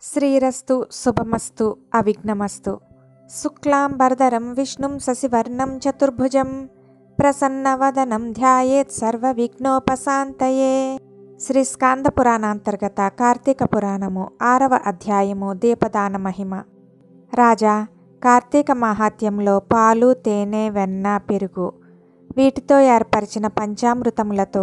శ్రీరస్తు శుభమస్తు అవిఘ్నమస్తు శుక్లాంబరధరం విష్ణుం శశివర్ణం చతుర్భుజం ప్రసన్నవదనం ధ్యాయేత్ సర్వవిఘ్నోపశాంతయే శ్రీ స్కాంద పురాణాంతర్గత కార్తీక పురాణము ఆరవ అధ్యాయము దీపదాన మహిమ రాజా కార్తీక మాహాత్యంలో పాలు తేనె వెన్న పెరుగు వీటితో ఏర్పరిచిన పంచామృతములతో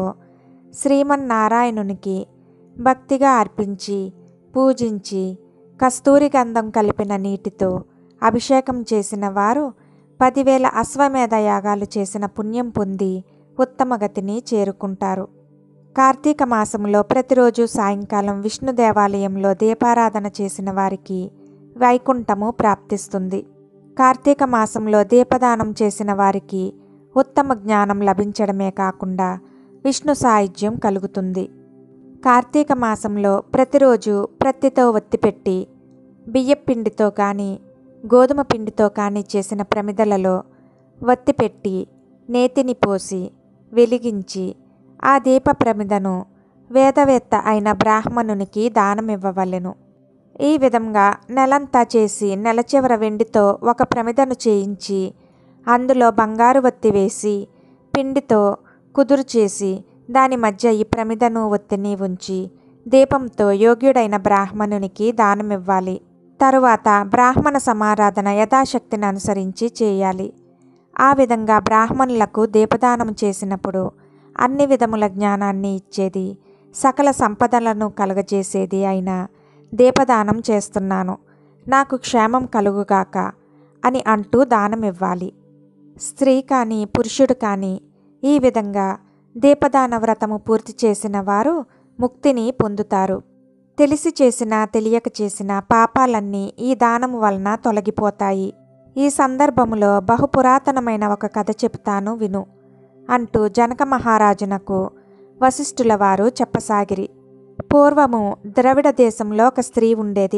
శ్రీమన్నారాయణునికి భక్తిగా అర్పించి పూజించి కస్తూరి గంధం కలిపిన నీటితో అభిషేకం చేసిన వారు పదివేల అశ్వమేధ యాగాలు చేసిన పుణ్యం పొంది ఉత్తమగతిని చేరుకుంటారు కార్తీక మాసంలో ప్రతిరోజు సాయంకాలం విష్ణు దేవాలయంలో దీపారాధన చేసిన వారికి వైకుంఠము ప్రాప్తిస్తుంది కార్తీక మాసంలో దీపదానం చేసిన వారికి ఉత్తమ జ్ఞానం లభించడమే కాకుండా విష్ణు సాయుధ్యం కలుగుతుంది కార్తీక మాసంలో ప్రతిరోజు ప్రత్తితో ఒత్తిపెట్టి బియ్యపిండితో కానీ గోధుమ పిండితో కానీ చేసిన ప్రమిదలలో వత్తిపెట్టి నేతిని పోసి వెలిగించి ఆ దీప ప్రమిదను వేదవేత్త అయిన బ్రాహ్మణునికి దానమివ్వవలెను ఈ విధంగా నెలంతా చేసి నెల చివర వెండితో ఒక ప్రమిదను చేయించి అందులో బంగారు వత్తి వేసి పిండితో కుదురు చేసి దాని మధ్య ఈ ప్రమిదను ఒత్తిని ఉంచి దీపంతో యోగ్యుడైన బ్రాహ్మణునికి దానమివ్వాలి తరువాత బ్రాహ్మణ సమారాధన యథాశక్తిని అనుసరించి చేయాలి ఆ విధంగా బ్రాహ్మణులకు దీపదానం చేసినప్పుడు అన్ని విధముల జ్ఞానాన్ని ఇచ్చేది సకల సంపదలను కలుగజేసేది అయిన దీపదానం చేస్తున్నాను నాకు క్షేమం కలుగుగాక అని అంటూ దానమివ్వాలి స్త్రీ కానీ పురుషుడు కానీ ఈ విధంగా దీపదాన వ్రతము పూర్తి చేసిన వారు ముక్తిని పొందుతారు తెలిసి చేసిన తెలియక చేసిన పాపాలన్నీ ఈ దానము వలన తొలగిపోతాయి ఈ సందర్భములో బహుపురాతనమైన ఒక కథ చెప్తాను విను అంటూ జనక మహారాజునకు వశిష్ఠుల వారు చెప్పసాగిరి పూర్వము ద్రవిడ దేశంలో ఒక స్త్రీ ఉండేది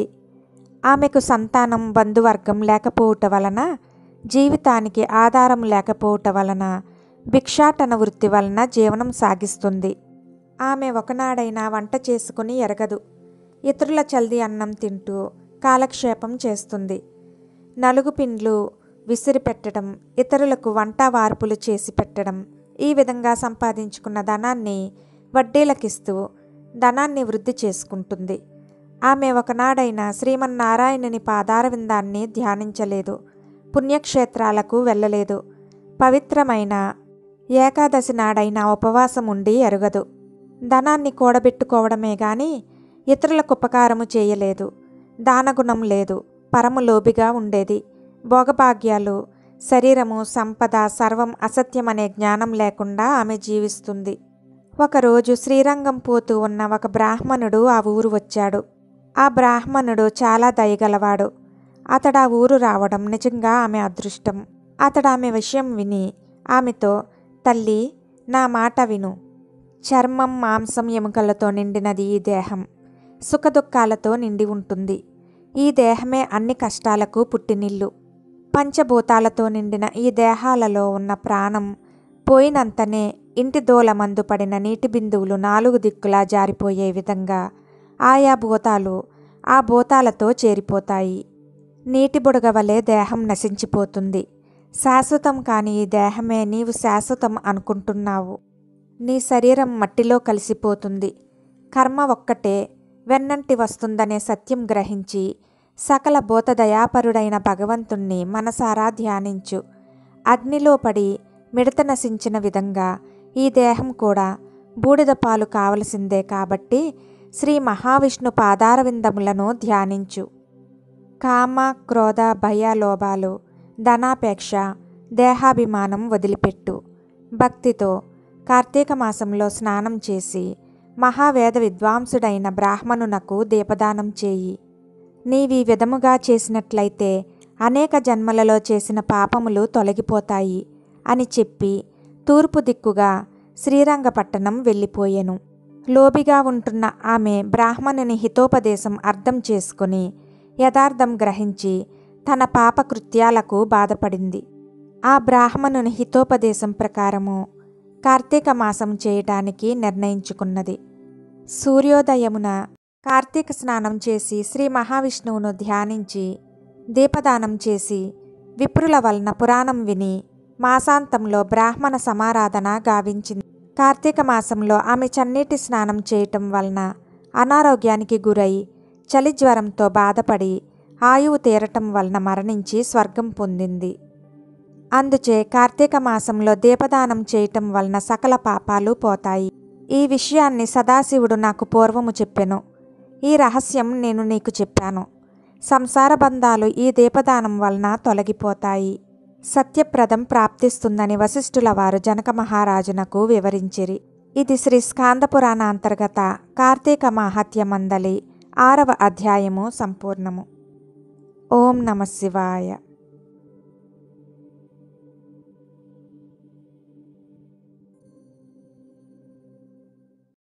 ఆమెకు సంతానం బంధువర్గం లేకపోవుట వలన జీవితానికి ఆధారం లేకపోవుట వలన భిక్షాటన వృత్తి వలన జీవనం సాగిస్తుంది ఆమె ఒకనాడైనా వంట చేసుకుని ఎరగదు ఇతరుల చల్ది అన్నం తింటూ కాలక్షేపం చేస్తుంది నలుగు పిండ్లు విసిరిపెట్టడం ఇతరులకు వంట వార్పులు చేసి పెట్టడం ఈ విధంగా సంపాదించుకున్న ధనాన్ని వడ్డీలకిస్తూ ధనాన్ని వృద్ధి చేసుకుంటుంది ఆమె ఒకనాడైన శ్రీమన్నారాయణుని పాదారవిందాన్ని ధ్యానించలేదు పుణ్యక్షేత్రాలకు వెళ్ళలేదు పవిత్రమైన ఏకాదశి నాడైన ఉపవాసం ఉండి ఎరగదు ధనాన్ని కూడబెట్టుకోవడమే గాని ఇతరులకు ఉపకారము చేయలేదు దానగుణం లేదు పరము లోబిగా ఉండేది భోగభాగ్యాలు శరీరము సంపద సర్వం అసత్యమనే జ్ఞానం లేకుండా ఆమె జీవిస్తుంది ఒకరోజు శ్రీరంగం పోతూ ఉన్న ఒక బ్రాహ్మణుడు ఆ ఊరు వచ్చాడు ఆ బ్రాహ్మణుడు చాలా దయగలవాడు అతడు ఆ ఊరు రావడం నిజంగా ఆమె అదృష్టం అతడు ఆమె విషయం విని ఆమెతో తల్లి నా మాట విను చర్మం మాంసం ఎముకలతో నిండినది ఈ దేహం సుఖదుఖాలతో నిండి ఉంటుంది ఈ దేహమే అన్ని కష్టాలకు పుట్టినిల్లు పంచభూతాలతో నిండిన ఈ దేహాలలో ఉన్న ప్రాణం పోయినంతనే ఇంటి దోలమందు పడిన నీటి బిందువులు నాలుగు దిక్కులా జారిపోయే విధంగా ఆయా భూతాలు ఆ భూతాలతో చేరిపోతాయి నీటి బుడగ వలె దేహం నశించిపోతుంది శాశ్వతం కాని ఈ దేహమే నీవు శాశ్వతం అనుకుంటున్నావు నీ శరీరం మట్టిలో కలిసిపోతుంది కర్మ ఒక్కటే వెన్నంటి వస్తుందనే సత్యం గ్రహించి సకల భూతదయాపరుడైన భగవంతుణ్ణి మనసారా ధ్యానించు అగ్నిలో పడి మిడత నశించిన విధంగా ఈ దేహం కూడా బూడిద పాలు కావలసిందే కాబట్టి శ్రీ మహావిష్ణు పాదారవిందములను ధ్యానించు కామ క్రోధ భయ లోభాలు ధనాపేక్ష దేహాభిమానం వదిలిపెట్టు భక్తితో కార్తీక మాసంలో స్నానం చేసి మహావేద విద్వాంసుడైన బ్రాహ్మణునకు దీపదానం చేయి నీవీ విధముగా చేసినట్లయితే అనేక జన్మలలో చేసిన పాపములు తొలగిపోతాయి అని చెప్పి తూర్పు దిక్కుగా శ్రీరంగపట్టణం వెళ్ళిపోయెను లోబిగా ఉంటున్న ఆమె బ్రాహ్మణుని హితోపదేశం అర్థం చేసుకుని యథార్థం గ్రహించి తన పాపకృత్యాలకు బాధపడింది ఆ బ్రాహ్మణుని హితోపదేశం ప్రకారము కార్తీక మాసం చేయటానికి నిర్ణయించుకున్నది సూర్యోదయమున కార్తీక స్నానం చేసి శ్రీ మహావిష్ణువును ధ్యానించి దీపదానం చేసి విప్రుల వలన పురాణం విని మాసాంతంలో బ్రాహ్మణ సమారాధన గావించింది కార్తీక మాసంలో ఆమె చన్నీటి స్నానం చేయటం వలన అనారోగ్యానికి గురై చలి జ్వరంతో బాధపడి ఆయువు తీరటం వలన మరణించి స్వర్గం పొందింది అందుచే కార్తీక మాసంలో దీపదానం చేయటం వలన సకల పాపాలు పోతాయి ఈ విషయాన్ని సదాశివుడు నాకు పూర్వము చెప్పెను ఈ రహస్యం నేను నీకు చెప్పాను సంసార బంధాలు ఈ దీపదానం వలన తొలగిపోతాయి సత్యప్రదం ప్రాప్తిస్తుందని వశిష్ఠుల వారు జనక మహారాజునకు వివరించిరి ఇది శ్రీ స్కాందపురాణ అంతర్గత కార్తీక మాహత్య మందలి ఆరవ అధ్యాయము సంపూర్ణము ఓం నమ శివాయ